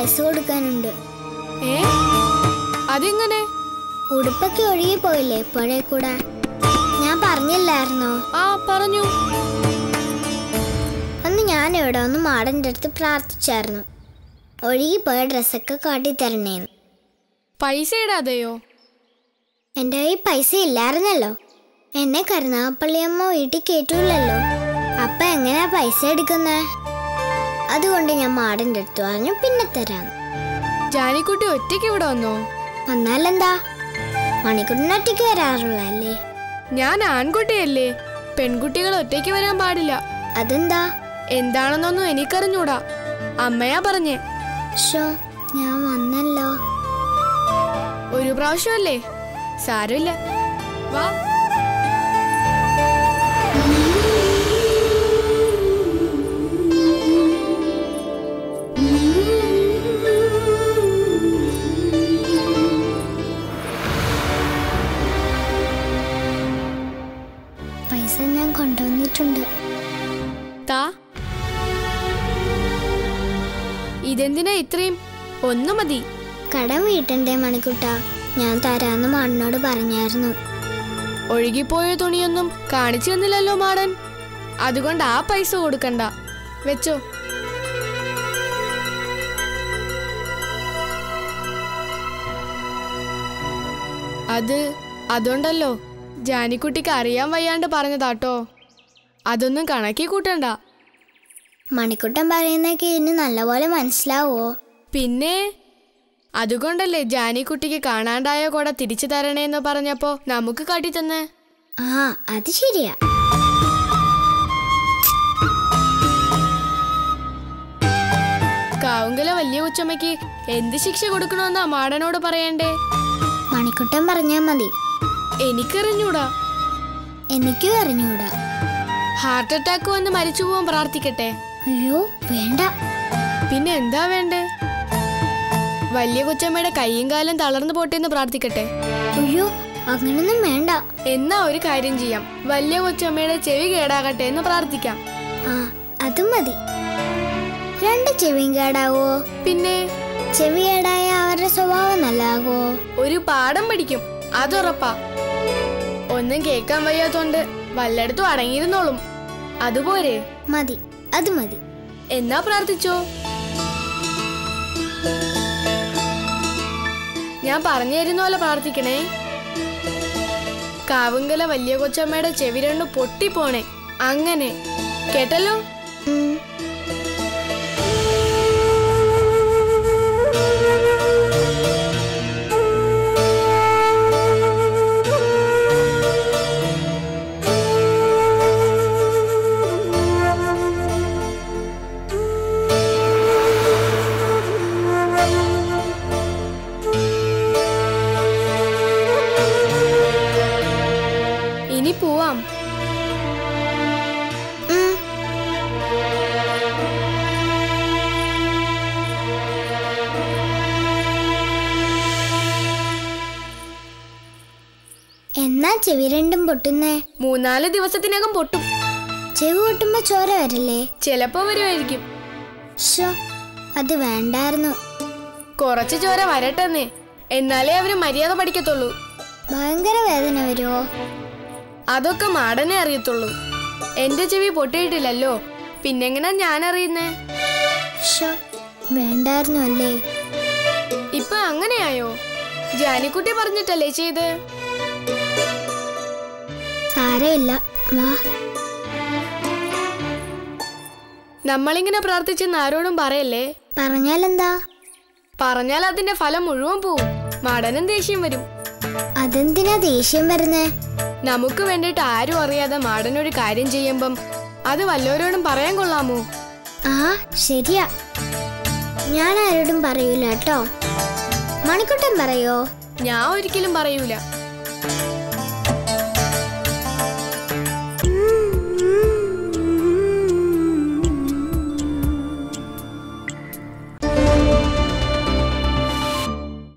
പൈസ കൊടുക്കാനുണ്ട് ഏ അതെങ്ങനെ ഉടുപ്പൊക്കെ ഒഴുകി പോയില്ലേ പുഴയിൽ കൂടെ ഞാൻ പറഞ്ഞില്ലായിരുന്നോ ആ പറഞ്ഞു അന്ന് ഞാൻ ഇവിടെ ഒന്ന് മാടൻ്റെ അടുത്ത് പ്രാർത്ഥിച്ചായിരുന്നു ഒഴുകിപ്പോയ ഡ്രസ്സൊക്കെ കാട്ടിത്തരണേന്ന് പൈസ ഇടാതെയോ എൻ്റെ കയ്യിൽ പൈസ ഇല്ലായിരുന്നല്ലോ എന്നെ കരുനാഗപ്പള്ളിയമ്മ വീട്ടിൽ കയറ്റൂലല്ലോ അപ്പൊ എങ്ങനെയാ പൈസ എടുക്കുന്നേ അതുകൊണ്ട് ഞാൻ മാടൻ്റെ അടുത്ത് പറഞ്ഞു പിന്നെ തരാം ജാനിക്കുട്ടി ഒറ്റയ്ക്ക് ഇവിടെ വന്നോ വന്നാലെന്താ മണിക്കൂറിന് ഒറ്റയ്ക്ക് വരാറുള്ളല്ലേ ഞാൻ ആൺകുട്ടിയല്ലേ പെൺകുട്ടികൾ ഒറ്റയ്ക്ക് വരാൻ പാടില്ല അതെന്താ എന്താണെന്നൊന്നും എനിക്കറിഞ്ഞൂടാ അമ്മയാ പറഞ്ഞേ ഷോ ഞാൻ വന്നല്ലോ ഒരു പ്രാവശ്യമല്ലേ സാരമില്ല വാ പൈസ ഞാൻ കൊണ്ടുവന്നിട്ടുണ്ട് താ ഇതെന്തിനാ ഇത്രയും ഒന്ന് മതി കടം വീട്ടണ്ടേ മണിക്കുട്ട ഞാൻ തരാന്ന് മണ്ണോട് പറഞ്ഞായിരുന്നു ഒഴുകിപ്പോയ തുണിയൊന്നും കാണിച്ചു തന്നില്ലല്ലോ മാടൻ അതുകൊണ്ട് ആ പൈസ കൊടുക്കണ്ട വെച്ചോ അത് അതുകൊണ്ടല്ലോ ജാനിക്കുട്ടിക്ക് അറിയാൻ വയ്യാണ്ട് പറഞ്ഞതാട്ടോ അതൊന്നും കണക്കി കൂട്ടണ്ട മണിക്കുട്ടൻ പറയുന്നൊക്കെ ഇനി നല്ലപോലെ മനസ്സിലാവോ പിന്നെ അതുകൊണ്ടല്ലേ ജാനിക്കുട്ടിക്ക് കാണാണ്ടായ കൂടെ തിരിച്ചു തരണേന്ന് പറഞ്ഞപ്പോ നമുക്ക് കാട്ടിത്തന്നേ ആ അത് ശരിയാ കാവുങ്കല വലിയ ഉച്ചമ്മയ്ക്ക് എന്ത് ശിക്ഷ കൊടുക്കണമെന്നാ മാടനോട് പറയണ്ടേ മണിക്കുട്ടൻ പറഞ്ഞാ മതി എനിക്കറിഞ്ഞൂടാ എനിക്കും അറിഞ്ഞൂടാ ഹാർട്ട് അറ്റാക്ക് വന്ന് മരിച്ചു പോവാൻ പ്രാർത്ഥിക്കട്ടെ അയ്യോ വേണ്ട പിന്നെ എന്താ വേണ്ടേ വലിയ കൊച്ചമ്മയുടെ കൈയും കാലും തളർന്നു പോട്ടെന്ന് പ്രാർത്ഥിക്കട്ടെ അയ്യോ അങ്ങനൊന്നും വേണ്ട എന്നാ ഒരു കാര്യം ചെയ്യാം വലിയ കൊച്ചമ്മയുടെ ചെവി കേടാകട്ടെ എന്ന് പ്രാർത്ഥിക്കാം ആ അതും മതി രണ്ട് ചെവിയും കേടാവോ പിന്നെ ചെവി കേടായ അവരുടെ സ്വഭാവം നല്ലതാകോ ഒരു പാഠം പഠിക്കും അതുറപ്പാ ഒന്നും കേൾക്കാൻ വയ്യാത്തോണ്ട് വല്ലയിടത്തും അടങ്ങിയിരുന്നോളും അതുപോരെ മതി അത് മതി എന്നാ പ്രാർത്ഥിച്ചോ ഞാൻ പറഞ്ഞു തരുന്ന പോലെ പ്രാർത്ഥിക്കണേ കാവുങ്കല വലിയ കൊച്ചമ്മയുടെ ചെവി രണ്ടു പൊട്ടിപ്പോണേ അങ്ങനെ കേട്ടല്ലോ ഉം. ഇനി പോവാം ഉം. എന്നാ ചെവി രണ്ടും പൊട്ടുന്നേ മൂന്നാല് ദിവസത്തിനകം പൊട്ടും ചെവി പൊട്ടുമ്പോ ചോര വരില്ലേ ചിലപ്പോ വരുമായിരിക്കും ഷോ അത് വേണ്ടായിരുന്നു കുറച്ച് ചോര വരട്ടെന്നേ എന്നാലേ അവര് മര്യാദ പഠിക്കത്തുള്ളൂ ഭയങ്കര വേദന വരുമോ അതൊക്കെ മാടനെ അറിയത്തുള്ളൂ എന്റെ ചെവി പൊട്ടിയിട്ടില്ലല്ലോ പിന്നെങ്ങനാ ഞാൻ അറിയുന്നേ ഷോ വേണ്ടായിരുന്നു അല്ലേ ഇപ്പൊ അങ്ങനെയായോ ജാനിക്കുട്ടി പറഞ്ഞിട്ടല്ലേ ചെയ്ത് സാരമില്ല വാ നമ്മളിങ്ങനെ പ്രാർത്ഥിച്ചെന്ന് ആരോടും പറയല്ലേ പറഞ്ഞാലെന്താ പറഞ്ഞാൽ അതിന്റെ ഫലം മുഴുവൻ പോവും മാടനും ദേഷ്യം വരും അതെന്തിനാ ദേഷ്യം വരുന്നേ നമുക്ക് വേണ്ടിയിട്ട് ആരും അറിയാതെ മാടനൊരു കാര്യം ചെയ്യുമ്പം അത് വല്ലവരോടും പറയാൻ കൊള്ളാമോ ആ ശരിയാ ഞാൻ ആരോടും പറയൂല കേട്ടോ മണിക്കുട്ടൻ പറയോ ഞാൻ ഒരിക്കലും പറയൂല